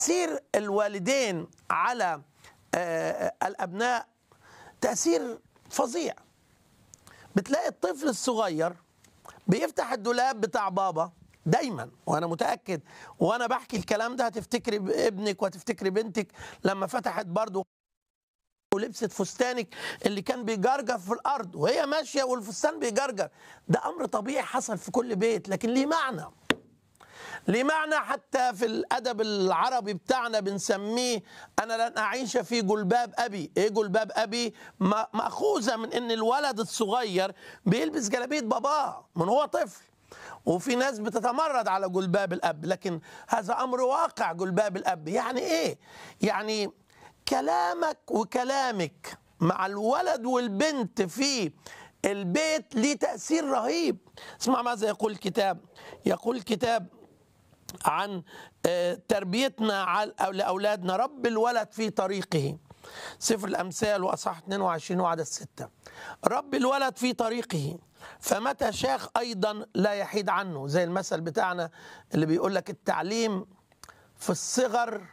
تأثير الوالدين على آه، الأبناء تأثير فظيع بتلاقي الطفل الصغير بيفتح الدولاب بتاع بابا دايما وانا متاكد وانا بحكي الكلام ده هتفتكري ابنك وهتفتكري بنتك لما فتحت برضه ولبست فستانك اللي كان بيجرجر في الارض وهي ماشيه والفستان بيجرجر ده امر طبيعي حصل في كل بيت لكن ليه معنى ليه معنى حتى في الادب العربي بتاعنا بنسميه انا لن اعيش في جلباب ابي ايه جلباب ابي ما- ماخوذه من ان الولد الصغير بيلبس جلابيه باباه من هو طفل وفي ناس بتتمرد على جلباب الاب لكن هذا امر واقع جلباب الاب يعني ايه يعني كلامك وكلامك مع الولد والبنت في البيت ليه تاثير رهيب اسمع ماذا يقول الكتاب يقول الكتاب عن آه، تربيتنا على- أو لاولادنا رب الولد في طريقه سفر الامثال واصحاح 22 وعدد 6 رب الولد في طريقه فمتى شاخ ايضا لا يحيد عنه زي المثل بتاعنا اللي بيقول لك التعليم في الصغر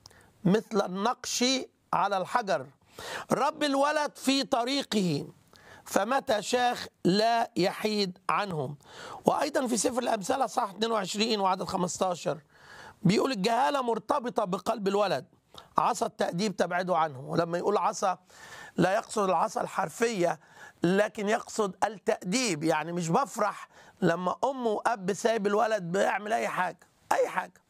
مثل النقش على الحجر رب الولد في طريقه فمتى شاخ لا يحيد عنهم وايضا في سفر الامثال صح 22 وعدد 15 بيقول الجهاله مرتبطه بقلب الولد عصا التاديب تبعده عنه ولما يقول عصا لا يقصد العصا الحرفيه لكن يقصد التاديب يعني مش بفرح لما ام واب سايب الولد بيعمل اي حاجه اي حاجه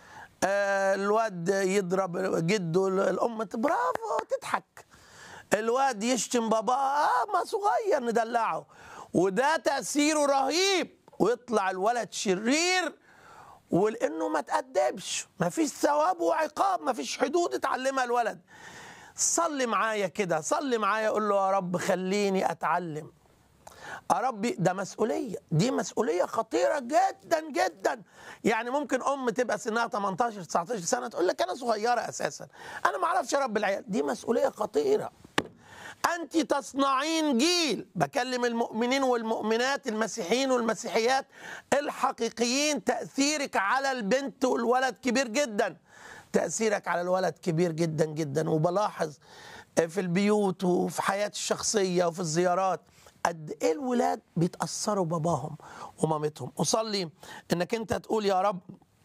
آه، الواد يضرب جده الام برافو تضحك الواد يشتم باباه آه ما صغير ندلعه وده تأثيره رهيب ويطلع الولد شرير ولانه ما تأدبش ما فيش ثواب وعقاب ما فيش حدود اتعلمها الولد صلي معايا كده صلي معايا قول له يا رب خليني اتعلم يا ربي ده مسؤولية دي مسؤولية خطيرة جدا جدا يعني ممكن أم تبقى سنها 18 19 سنة تقول لك أنا صغيرة أساسا أنا ما أعرفش أربي العيال دي مسؤولية خطيرة أنت تصنعين جيل بكلم المؤمنين والمؤمنات المسيحيين والمسيحيات الحقيقيين تأثيرك على البنت والولد كبير جدا تأثيرك على الولد كبير جدا جدا وبلاحظ في البيوت وفي حياتي الشخصية وفي الزيارات قد ايه الولاد بيتأثروا باباهم ومامتهم أصلي انك انت تقول يا رب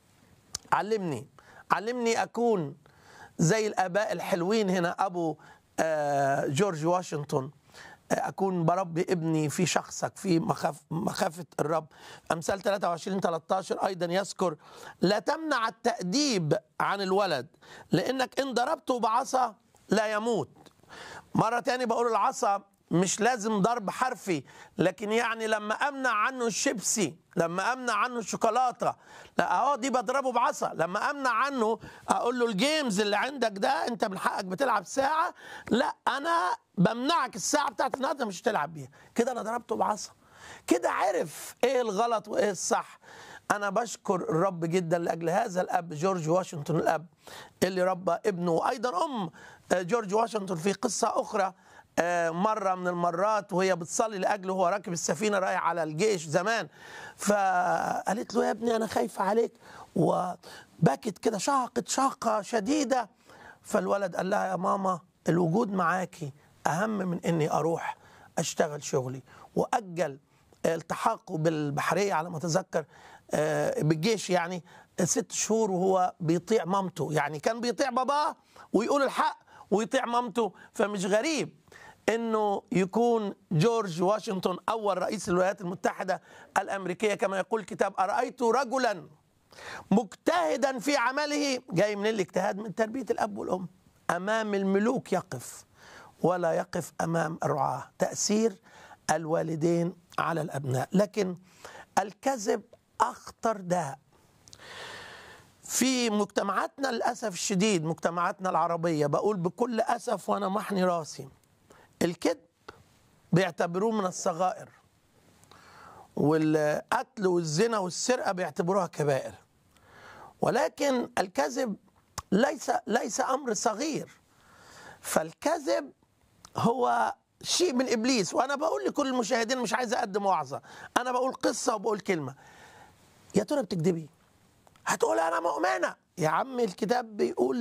علمني علمني اكون زي الاباء الحلوين هنا ابو آه، جورج واشنطن آه، اكون بربي ابني في شخصك في مخاف مخافه الرب امثال 23 13 ايضا يذكر لا تمنع التاديب عن الولد لانك ان ضربته بعصا لا يموت مرة تاني بقول العصا مش لازم ضرب حرفي لكن يعني لما امنع عنه الشيبسي لما امنع عنه الشوكولاته لا اهو دي بضربه بعصا لما امنع عنه اقول له الجيمز اللي عندك ده انت من حقك بتلعب ساعه لا انا بمنعك الساعه بتاعت النهارده مش تلعب بيها كده انا ضربته بعصا كده عرف ايه الغلط وايه الصح انا بشكر الرب جدا لاجل هذا الاب جورج واشنطن الاب اللي ربى ابنه وايضا ام جورج واشنطن في قصه اخرى آه، مرة من المرات وهي بتصلي لأجله وهو راكب السفينة رايح على الجيش زمان فقالت له يا ابني أنا خايفة عليك وبكت كده شاقت شاقة شديدة فالولد قال لها يا ماما الوجود معاكي أهم من إني أروح أشتغل شغلي وأجل التحاقه بالبحرية على ما أتذكر آه، بالجيش يعني ست شهور وهو بيطيع مامته يعني كان بيطيع باباه ويقول الحق ويطيع مامته فمش غريب انه يكون جورج واشنطن اول رئيس الولايات المتحده الامريكيه كما يقول الكتاب ارايت رجلا مجتهدا في عمله جاي من الاجتهاد من تربيه الاب والام امام الملوك يقف ولا يقف امام الرعاه تاثير الوالدين على الابناء لكن الكذب اخطر داء في مجتمعاتنا للاسف الشديد مجتمعاتنا العربيه بقول بكل اسف وانا محني راسي الكذب بيعتبروه من الصغائر والقتل والزنا والسرقه بيعتبروها كبائر ولكن الكذب ليس ليس امر صغير فالكذب هو شيء من ابليس وانا بقول لكل المشاهدين مش عايز اقدم وعظه انا بقول قصه وبقول كلمه يا ترى بتكذبي هتقول انا مؤمنه يا عم الكتاب بيقول